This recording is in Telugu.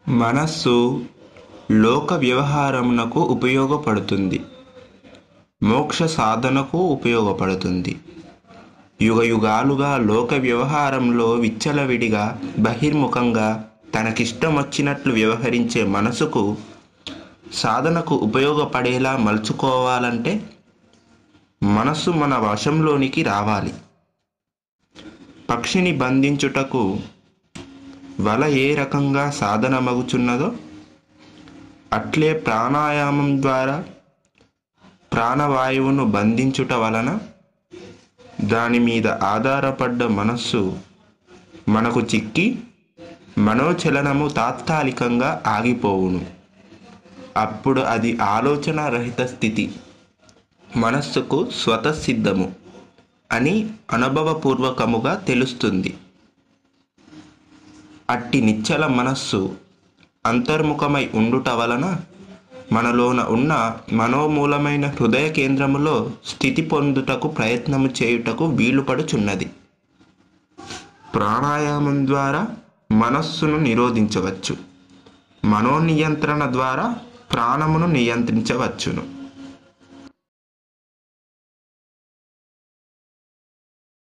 మనస్సు లోక వ్యవహారమునకు ఉపయోగపడుతుంది మోక్ష సాధనకు ఉపయోగపడుతుంది యుగయుగాలుగా లోక వ్యవహారంలో విచ్చలవిడిగా బహిర్ముఖంగా తనకిష్టం వచ్చినట్లు వ్యవహరించే మనసుకు సాధనకు ఉపయోగపడేలా మలుచుకోవాలంటే మనస్సు మన వశంలోనికి రావాలి పక్షిని బంధించుటకు వల ఏ రకంగా సాధనమగుచున్నదో అట్లే ప్రాణాయామం ద్వారా ప్రాణవాయువును బంధించుట వలన దాని మీద ఆధారపడ్డ మనస్సు మనకు చిక్కి మనోచలనము తాత్కాలికంగా ఆగిపోవును అప్పుడు అది ఆలోచన రహిత స్థితి మనస్సుకు స్వతసిద్ధము అని అనుభవపూర్వకముగా తెలుస్తుంది అట్టి నిశ్చల మనస్సు అంతర్ముఖమై ఉండుట వలన మనలోన ఉన్న మనోమూలమైన హృదయ కేంద్రములో స్థితి పొందుటకు ప్రయత్నము చేయుటకు వీలుపడుచున్నది ప్రాణాయామం ద్వారా మనస్సును నిరోధించవచ్చు మనోనియంత్రణ ద్వారా ప్రాణమును నియంత్రించవచ్చును